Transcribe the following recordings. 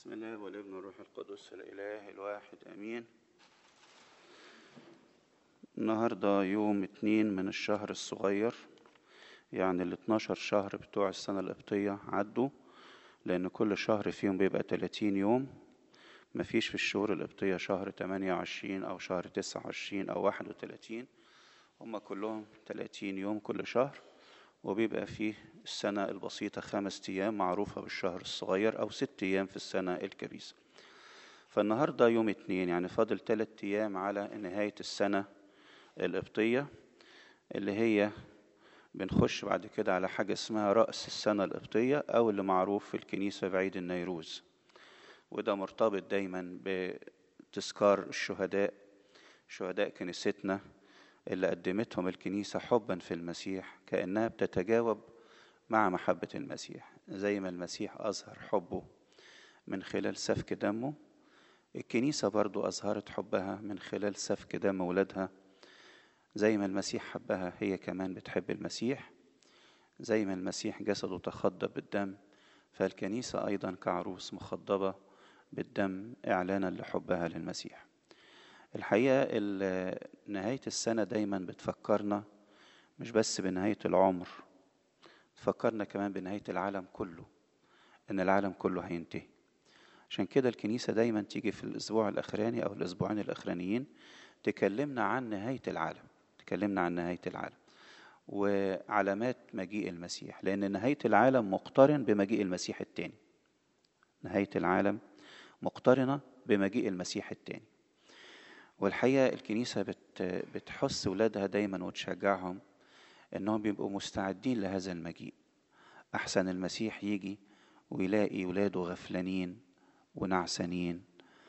بسم الله والابن والروح القدس الإله الواحد أمين النهاردة يوم اتنين من الشهر الصغير يعني ال 12 شهر بتوع السنة القبطية عدوا لأن كل شهر فيهم بيبقى 30 يوم مفيش في الشهور القبطية شهر 28 أو شهر 29 أو 31 هما كلهم 30 يوم كل شهر وبيبقى فيه السنة البسيطة خمس أيام معروفة بالشهر الصغير أو ست أيام في السنة الكبيسة فالنهاردة يوم اتنين يعني فاضل تلات أيام على نهاية السنة القبطية اللي هي بنخش بعد كده على حاجة اسمها رأس السنة القبطية أو اللي معروف في الكنيسة بعيد النيروز وده مرتبط دايما بتذكار الشهداء شهداء كنيستنا اللي قدمتهم الكنيسة حبا في المسيح كأنها بتتجاوب مع محبة المسيح زي ما المسيح أظهر حبه من خلال سفك دمه الكنيسة برضو أظهرت حبها من خلال سفك دم ولادها زي ما المسيح حبها هي كمان بتحب المسيح زي ما المسيح جسده تخضب بالدم فالكنيسة أيضا كعروس مخضبة بالدم إعلانا لحبها للمسيح الحقيقة نهاية السنة دايما بتفكرنا مش بس بنهاية العمر تفكرنا كمان بنهاية العالم كله إن العالم كله هينتهي عشان كده الكنيسة دايما تيجي في الأسبوع الأخراني أو الأسبوعين الأخرانيين تكلمنا عن نهاية العالم تكلمنا عن نهاية العالم وعلامات مجيء المسيح لأن نهاية العالم مقترن بمجيء المسيح التاني نهاية العالم مقترنة بمجيء المسيح التاني والحقيقة الكنيسة بت بتحث ولادها دايما وتشجعهم انهم بيبقوا مستعدين لهذا المجيء احسن المسيح يجي ويلاقي ولاده غفلانين ونعسانين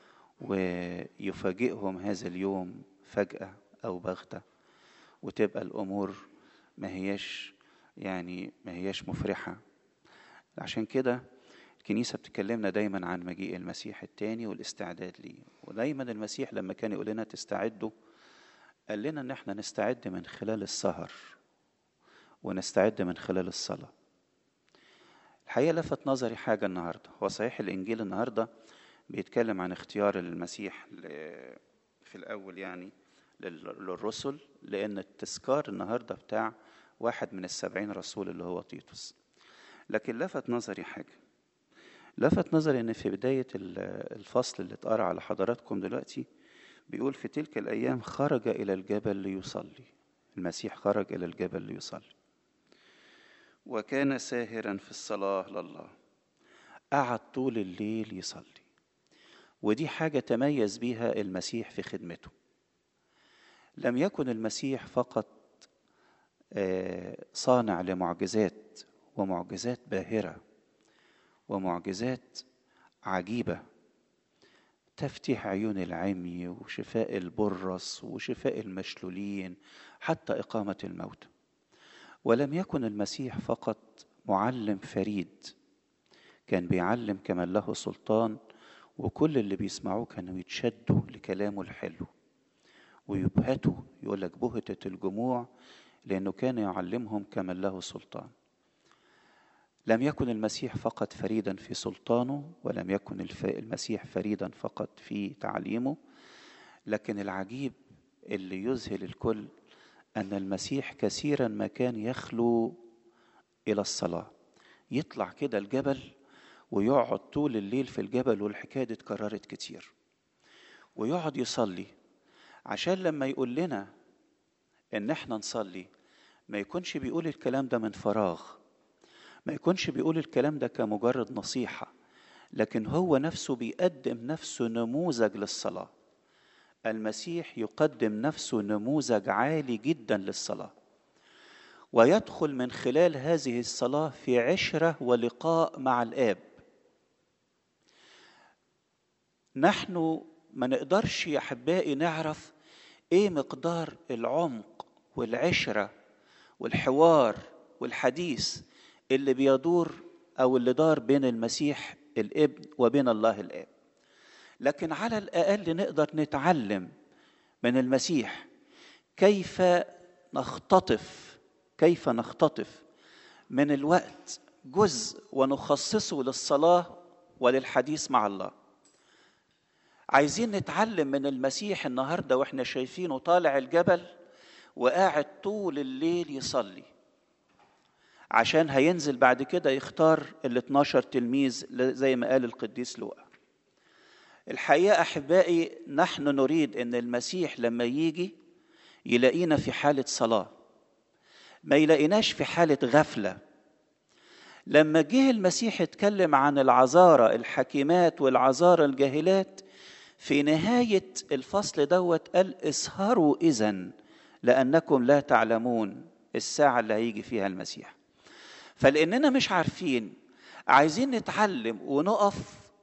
ويفاجئهم هذا اليوم فجأة أو بغتة وتبقى الأمور ما هياش يعني ما هياش مفرحة عشان كده الكنيسة بتكلمنا دايما عن مجيء المسيح التاني والاستعداد ليه ودايما المسيح لما كان يقول لنا تستعدوا قال لنا ان احنا نستعد من خلال السهر ونستعد من خلال الصلاة الحقيقة لفت نظري حاجة النهاردة هو صحيح الإنجيل النهاردة بيتكلم عن اختيار المسيح في الأول يعني للرسل لأن التذكار النهاردة بتاع واحد من السبعين رسول اللي هو تيتوس لكن لفت نظري حاجة لفت نظري ان في بدايه الفصل اللي اتقرا على حضراتكم دلوقتي بيقول في تلك الايام خرج الى الجبل ليصلي المسيح خرج الى الجبل ليصلي وكان ساهرا في الصلاه لله قعد طول الليل يصلي ودي حاجه تميز بيها المسيح في خدمته لم يكن المسيح فقط صانع لمعجزات ومعجزات باهره ومعجزات عجيبة تفتيح عيون العمي وشفاء البرص وشفاء المشلولين حتى إقامة الموتى ولم يكن المسيح فقط معلم فريد كان بيعلم كمن له سلطان وكل اللي بيسمعوه كانوا يتشدوا لكلامه الحلو ويبهتوا يقول لك بهتت الجموع لأنه كان يعلمهم كمن له سلطان لم يكن المسيح فقط فريدا في سلطانه ولم يكن المسيح فريدا فقط في تعليمه لكن العجيب اللي يذهل الكل ان المسيح كثيرا ما كان يخلو الى الصلاه يطلع كده الجبل ويقعد طول الليل في الجبل والحكايه دي اتكررت كتير ويقعد يصلي عشان لما يقول لنا ان احنا نصلي ما يكونش بيقول الكلام ده من فراغ ما يكونش بيقول الكلام ده كمجرد نصيحة لكن هو نفسه بيقدم نفسه نموذج للصلاة المسيح يقدم نفسه نموذج عالي جدا للصلاة ويدخل من خلال هذه الصلاة في عشرة ولقاء مع الآب نحن ما نقدرش يا أحبائي نعرف إيه مقدار العمق والعشرة والحوار والحديث اللي بيدور او اللي دار بين المسيح الابن وبين الله الاب لكن على الاقل نقدر نتعلم من المسيح كيف نختطف كيف نختطف من الوقت جزء ونخصصه للصلاه وللحديث مع الله عايزين نتعلم من المسيح النهارده واحنا شايفينه طالع الجبل وقاعد طول الليل يصلي عشان هينزل بعد كده يختار ال 12 تلميذ زي ما قال القديس لوقا الحقيقه احبائي نحن نريد ان المسيح لما يجي يلاقينا في حاله صلاه ما يلاقيناش في حاله غفله لما جه المسيح اتكلم عن العذارى الحكيمات والعذارى الجاهلات في نهايه الفصل دوت قال اسهروا اذا لانكم لا تعلمون الساعه اللي هيجي فيها المسيح فلاننا مش عارفين عايزين نتعلم ونقف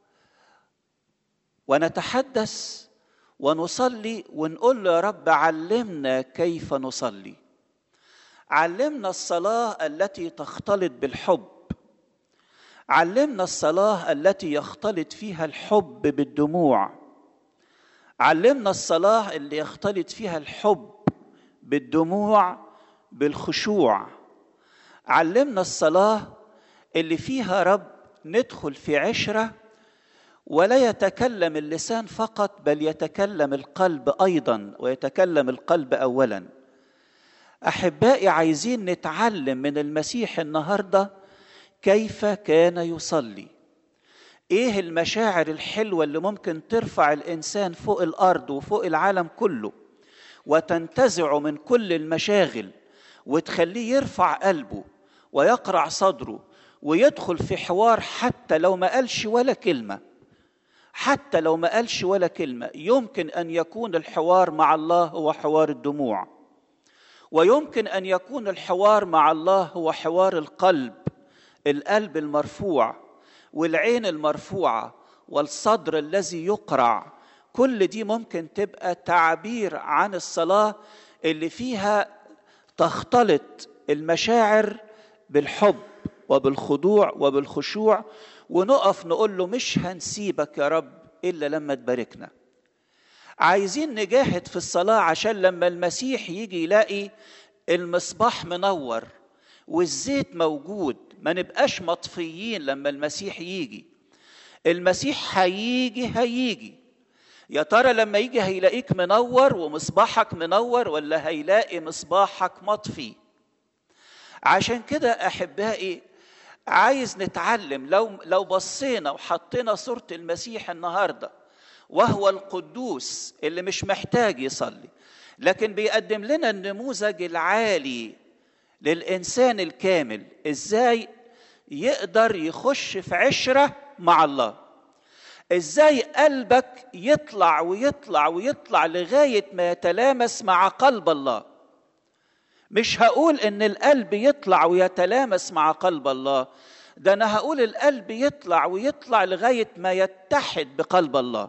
ونتحدث ونصلي ونقول له يا رب علمنا كيف نصلي علمنا الصلاه التي تختلط بالحب علمنا الصلاه التي يختلط فيها الحب بالدموع علمنا الصلاه اللي يختلط فيها الحب بالدموع بالخشوع علمنا الصلاه اللي فيها رب ندخل في عشره ولا يتكلم اللسان فقط بل يتكلم القلب ايضا ويتكلم القلب اولا احبائي عايزين نتعلم من المسيح النهارده كيف كان يصلي ايه المشاعر الحلوه اللي ممكن ترفع الانسان فوق الارض وفوق العالم كله وتنتزعه من كل المشاغل وتخليه يرفع قلبه ويقرع صدره ويدخل في حوار حتى لو ما قالش ولا كلمه حتى لو ما قالش ولا كلمه يمكن ان يكون الحوار مع الله هو حوار الدموع ويمكن ان يكون الحوار مع الله هو حوار القلب القلب المرفوع والعين المرفوعه والصدر الذي يقرع كل دي ممكن تبقى تعبير عن الصلاه اللي فيها تختلط المشاعر بالحب وبالخضوع وبالخشوع ونقف نقول له مش هنسيبك يا رب الا لما تباركنا عايزين نجاهد في الصلاه عشان لما المسيح يجي يلاقي المصباح منور والزيت موجود ما نبقاش مطفيين لما المسيح يجي المسيح هيجي هيجي يا ترى لما يجي هيلاقيك منور ومصباحك منور ولا هيلاقي مصباحك مطفي عشان كده احبائي عايز نتعلم لو لو بصينا وحطينا صوره المسيح النهارده وهو القدوس اللي مش محتاج يصلي لكن بيقدم لنا النموذج العالي للانسان الكامل ازاي يقدر يخش في عشره مع الله ازاي قلبك يطلع ويطلع ويطلع لغايه ما يتلامس مع قلب الله مش هقول ان القلب يطلع ويتلامس مع قلب الله ده انا هقول القلب يطلع ويطلع لغايه ما يتحد بقلب الله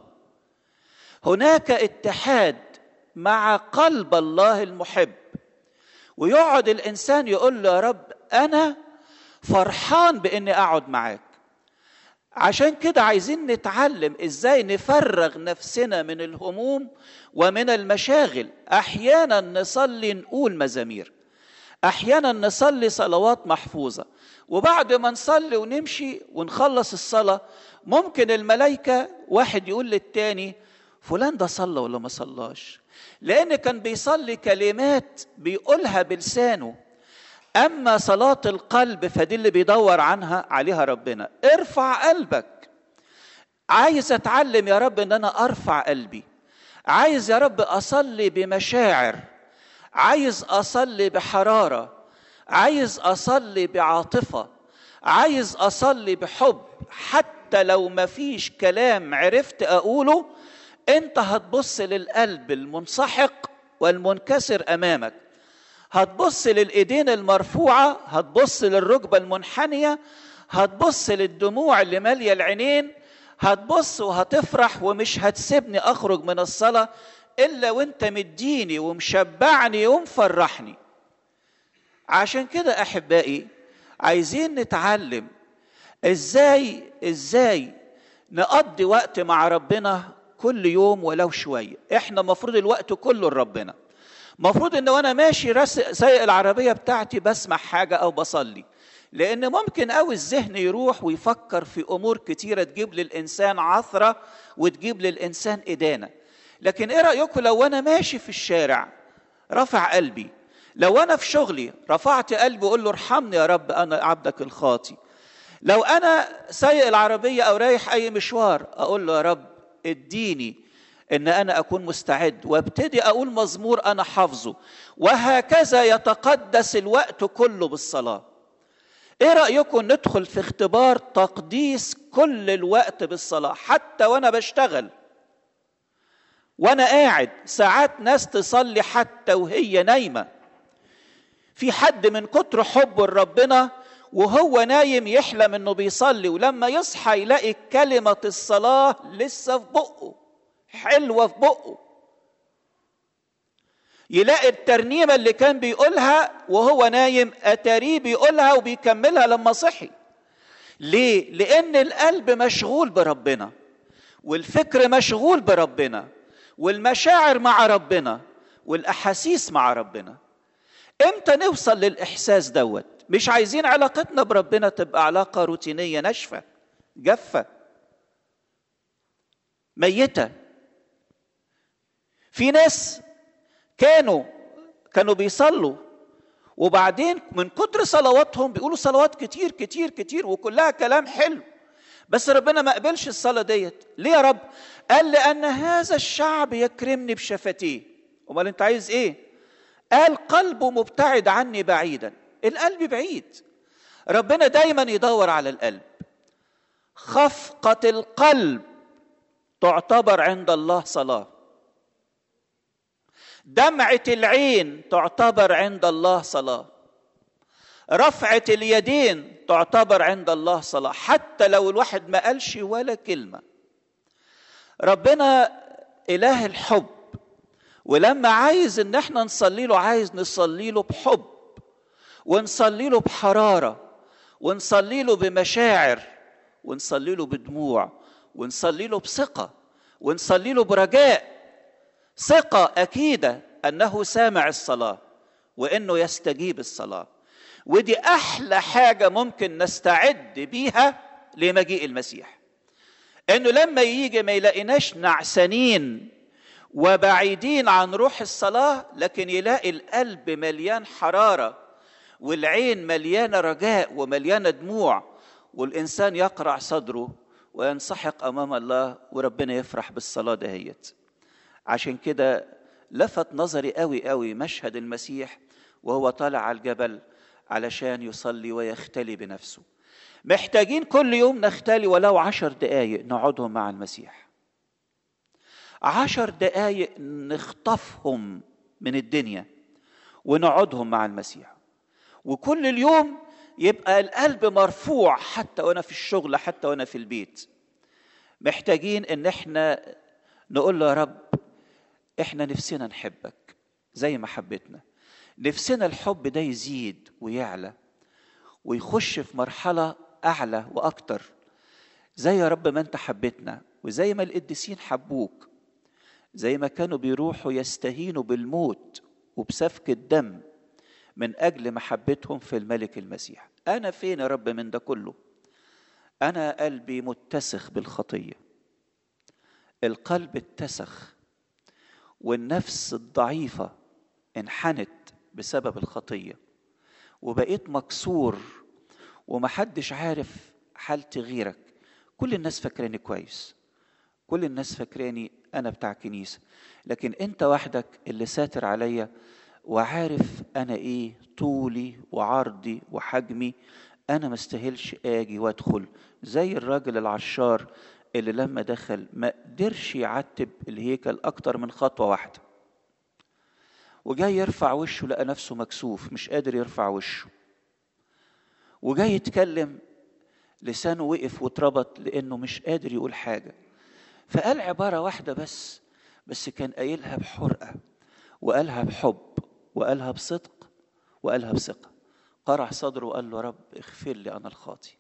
هناك اتحاد مع قلب الله المحب ويقعد الانسان يقول له يا رب انا فرحان باني اقعد معاك عشان كده عايزين نتعلم ازاي نفرغ نفسنا من الهموم ومن المشاغل احيانا نصلي نقول مزامير احيانا نصلي صلوات محفوظه وبعد ما نصلي ونمشي ونخلص الصلاه ممكن الملائكه واحد يقول للتاني فلان ده صلى ولا ما صلاش لان كان بيصلي كلمات بيقولها بلسانه اما صلاه القلب فدي اللي بيدور عنها عليها ربنا ارفع قلبك عايز اتعلم يا رب ان انا ارفع قلبي عايز يا رب اصلي بمشاعر عايز اصلي بحراره عايز اصلي بعاطفه عايز اصلي بحب حتى لو ما فيش كلام عرفت اقوله انت هتبص للقلب المنسحق والمنكسر امامك هتبص للايدين المرفوعه هتبص للركبه المنحنيه هتبص للدموع اللي ماليه العينين هتبص وهتفرح ومش هتسيبني اخرج من الصلاه الا وانت مديني ومشبعني ومفرحني عشان كده احبائي عايزين نتعلم ازاي ازاي نقضي وقت مع ربنا كل يوم ولو شويه احنا مفروض الوقت كله لربنا مفروض ان وانا ماشي سايق العربيه بتاعتي بسمع حاجه او بصلي لان ممكن قوي الذهن يروح ويفكر في امور كتيره تجيب للانسان عثره وتجيب للانسان ادانه لكن ايه رايكم لو انا ماشي في الشارع رفع قلبي لو انا في شغلي رفعت قلبي واقول له ارحمني يا رب انا عبدك الخاطي لو انا سايق العربيه او رايح اي مشوار اقول له يا رب اديني ان انا اكون مستعد وابتدي اقول مزمور انا حافظه وهكذا يتقدس الوقت كله بالصلاه ايه رايكم ندخل في اختبار تقديس كل الوقت بالصلاه حتى وانا بشتغل وانا قاعد ساعات ناس تصلي حتى وهي نايمه في حد من كتر حبه لربنا وهو نايم يحلم انه بيصلي ولما يصحى يلاقي كلمه الصلاه لسه في بقه حلوه في بقه يلاقي الترنيمه اللي كان بيقولها وهو نايم اتاريه بيقولها وبيكملها لما صحي ليه لان القلب مشغول بربنا والفكر مشغول بربنا والمشاعر مع ربنا والاحاسيس مع ربنا امتى نوصل للاحساس دوت مش عايزين علاقتنا بربنا تبقى علاقه روتينيه ناشفه جافه ميته في ناس كانوا كانوا بيصلوا وبعدين من كتر صلواتهم بيقولوا صلوات كتير كتير كتير وكلها كلام حلو بس ربنا ما قبلش الصلاة ديت ليه يا رب قال لأن هذا الشعب يكرمني بشفتيه أمال أنت عايز إيه قال قلبه مبتعد عني بعيدا القلب بعيد ربنا دايما يدور على القلب خفقة القلب تعتبر عند الله صلاة دمعة العين تعتبر عند الله صلاة رفعة اليدين تعتبر عند الله صلاة حتى لو الواحد ما قالش ولا كلمة ربنا إله الحب ولما عايز ان احنا نصلي له عايز نصلي له بحب ونصلي له بحرارة ونصلي له بمشاعر ونصلي له بدموع ونصلي له بثقة ونصلي له برجاء ثقة أكيدة أنه سامع الصلاة وأنه يستجيب الصلاة ودي أحلى حاجة ممكن نستعد بيها لمجيء المسيح أنه لما يجي ما يلاقيناش نعسانين وبعيدين عن روح الصلاة لكن يلاقي القلب مليان حرارة والعين مليانة رجاء ومليانة دموع والإنسان يقرع صدره وينسحق أمام الله وربنا يفرح بالصلاة دهيت عشان كده لفت نظري قوي قوي مشهد المسيح وهو طالع على الجبل علشان يصلي ويختلي بنفسه محتاجين كل يوم نختلي ولو عشر دقايق نقعدهم مع المسيح عشر دقايق نخطفهم من الدنيا ونقعدهم مع المسيح وكل اليوم يبقى القلب مرفوع حتى وانا في الشغل حتى وانا في البيت محتاجين ان احنا نقول له يا رب احنا نفسنا نحبك زي ما حبتنا نفسنا الحب ده يزيد ويعلى ويخش في مرحلة أعلى وأكتر زي يا رب ما أنت حبتنا وزي ما القديسين حبوك زي ما كانوا بيروحوا يستهينوا بالموت وبسفك الدم من أجل محبتهم في الملك المسيح أنا فين يا رب من ده كله أنا قلبي متسخ بالخطية القلب اتسخ والنفس الضعيفة انحنت بسبب الخطية وبقيت مكسور ومحدش عارف حالتي غيرك كل الناس فاكراني كويس كل الناس فاكراني انا بتاع كنيسه لكن انت وحدك اللي ساتر عليا وعارف انا ايه طولي وعرضي وحجمي انا ما استاهلش اجي وادخل زي الراجل العشار اللي لما دخل ما قدرش يعتب الهيكل اكتر من خطوه واحده وجاي يرفع وشه لقى نفسه مكسوف مش قادر يرفع وشه وجاي يتكلم لسانه وقف واتربط لانه مش قادر يقول حاجه فقال عباره واحده بس بس كان قايلها بحرقه وقالها بحب وقالها بصدق وقالها بثقه قرع صدره وقال له رب اغفر لي انا الخاطي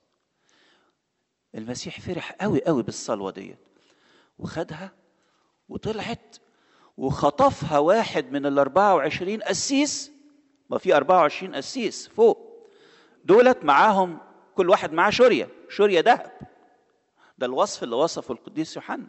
المسيح فرح قوي قوي بالصلوه ديت وخدها وطلعت وخطفها واحد من ال 24 قسيس ما في 24 قسيس فوق دولت معاهم كل واحد معاه شورية شورية ذهب ده الوصف اللي وصفه القديس يوحنا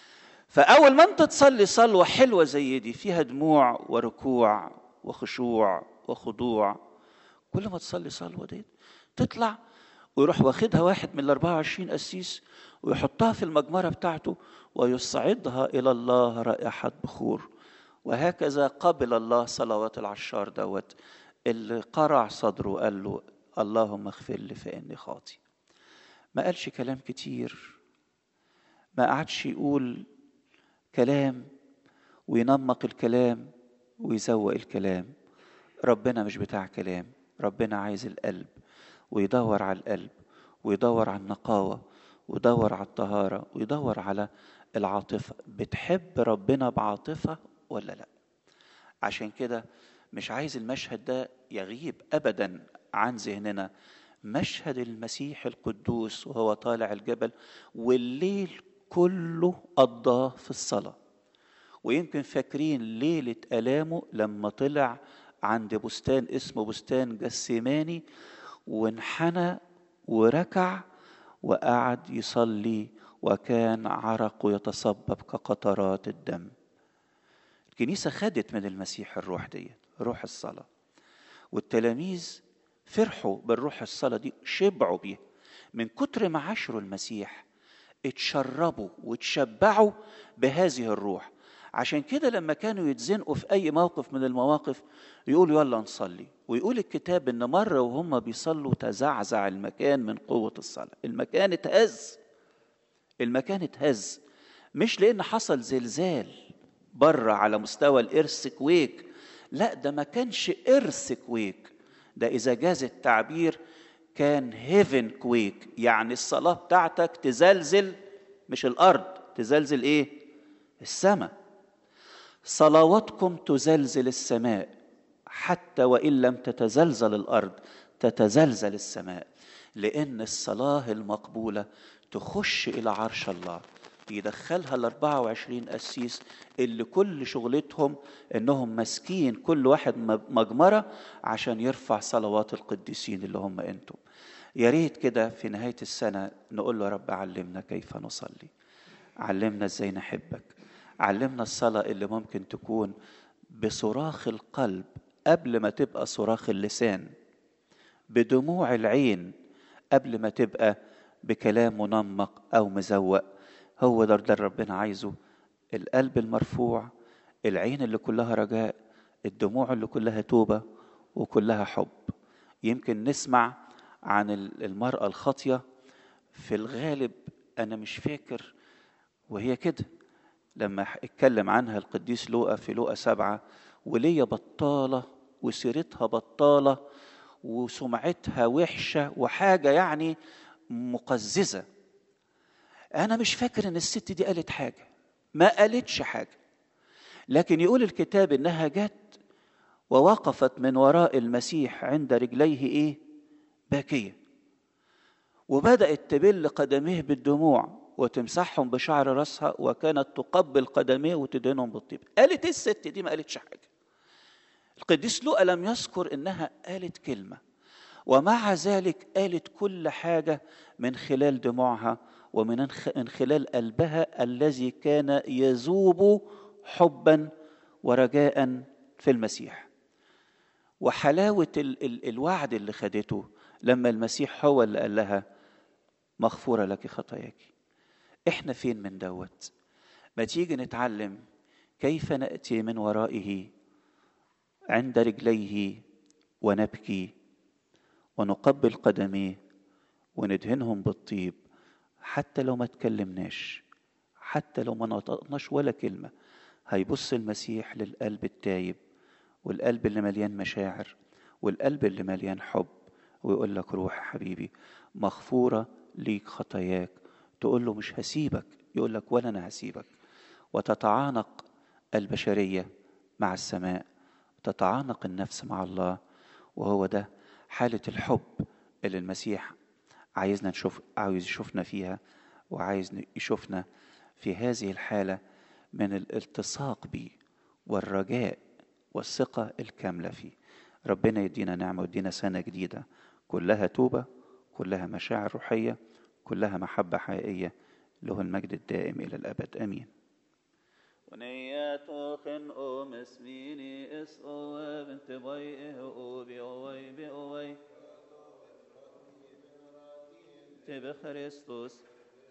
فأول ما أنت تصلي صلوة حلوة زي دي فيها دموع وركوع وخشوع وخضوع كل ما تصلي صلوة دي تطلع ويروح واخدها واحد من ال 24 قسيس ويحطها في المجمرة بتاعته ويصعدها إلى الله رائحة بخور وهكذا قبل الله صلوات العشار دوت اللي قرع صدره وقال له اللهم اغفر لي فإني خاطي ما قالش كلام كتير ما قعدش يقول كلام وينمق الكلام ويزوق الكلام ربنا مش بتاع كلام ربنا عايز القلب ويدور على القلب ويدور على النقاوة ويدور على الطهارة ويدور على العاطفة بتحب ربنا بعاطفة ولا لا عشان كده مش عايز المشهد ده يغيب أبدا عن ذهننا مشهد المسيح القدوس وهو طالع الجبل والليل كله قضاه في الصلاة ويمكن فاكرين ليلة ألامه لما طلع عند بستان اسمه بستان جسيماني وانحنى وركع وقعد يصلي وكان عرقه يتصبب كقطرات الدم الكنيسة خدت من المسيح الروح دي روح الصلاة والتلاميذ فرحوا بالروح الصلاة دي شبعوا بيها من كتر ما عاشروا المسيح اتشربوا وتشبعوا بهذه الروح عشان كده لما كانوا يتزنقوا في اي موقف من المواقف يقولوا يلا نصلي ويقول الكتاب ان مره وهم بيصلوا تزعزع المكان من قوه الصلاه المكان اتهز المكان اتهز مش لان حصل زلزال بره على مستوى الارث كويك لا ده ما كانش ارث كويك ده اذا جاز التعبير كان هيفن كويك يعني الصلاه بتاعتك تزلزل مش الارض تزلزل ايه السماء صلواتكم تزلزل السماء حتى وان لم تتزلزل الارض تتزلزل السماء لان الصلاه المقبوله تخش الى عرش الله يدخلها ال 24 قسيس اللي كل شغلتهم انهم ماسكين كل واحد مجمره عشان يرفع صلوات القديسين اللي هم انتم. يا ريت كده في نهايه السنه نقول له يا رب علمنا كيف نصلي. علمنا ازاي نحبك. علمنا الصلاه اللي ممكن تكون بصراخ القلب قبل ما تبقى صراخ اللسان. بدموع العين قبل ما تبقى بكلام منمق او مزوق هو ده اللي ربنا عايزه القلب المرفوع العين اللي كلها رجاء الدموع اللي كلها توبه وكلها حب يمكن نسمع عن المراه الخاطيه في الغالب انا مش فاكر وهي كده لما اتكلم عنها القديس لوقا في لوقا سبعة وليا بطالة وسيرتها بطالة وسمعتها وحشة وحاجة يعني مقززة أنا مش فاكر إن الست دي قالت حاجة ما قالتش حاجة لكن يقول الكتاب إنها جت ووقفت من وراء المسيح عند رجليه إيه؟ باكية وبدأت تبل قدميه بالدموع وتمسحهم بشعر راسها وكانت تقبل قدميه وتدهنهم بالطيب قالت إيه الست دي ما قالتش حاجة القديس لوقا لم يذكر إنها قالت كلمة ومع ذلك قالت كل حاجة من خلال دموعها ومن خلال قلبها الذي كان يذوب حبا ورجاء في المسيح وحلاوة ال ال الوعد اللي خدته لما المسيح هو اللي قال لها مغفورة لك خطاياك احنا فين من دوت ما تيجي نتعلم كيف نأتي من ورائه عند رجليه ونبكي ونقبل قدميه وندهنهم بالطيب حتى لو ما تكلمناش حتى لو ما نطقناش ولا كلمة هيبص المسيح للقلب التايب والقلب اللي مليان مشاعر والقلب اللي مليان حب ويقول لك روح حبيبي مغفورة ليك خطاياك تقول له مش هسيبك يقول لك ولا أنا هسيبك وتتعانق البشرية مع السماء تتعانق النفس مع الله وهو ده حالة الحب اللي المسيح عايزنا نشوف عايز يشوفنا فيها وعايز يشوفنا في هذه الحالة من الالتصاق بيه والرجاء والثقة الكاملة فيه ربنا يدينا نعمة ويدينا سنة جديدة كلها توبة كلها مشاعر روحية كلها محبة حقيقية له المجد الدائم إلى الأبد آمين ونياتو خن او مسميني اس او بنت باي او بي اوي بي اوي تب خريستوس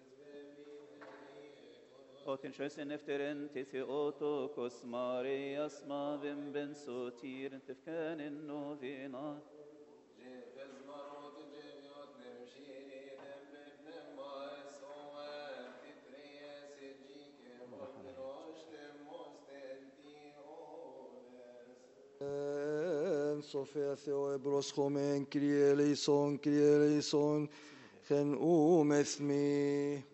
اوتن شويس نفترن تثي اوتو كوس ماري اسما بن بن سوتير تفكان النوفينات Sofia Theo Ebros Homen, Kyrie eleison, Kyrie eleison, Gen umethmi.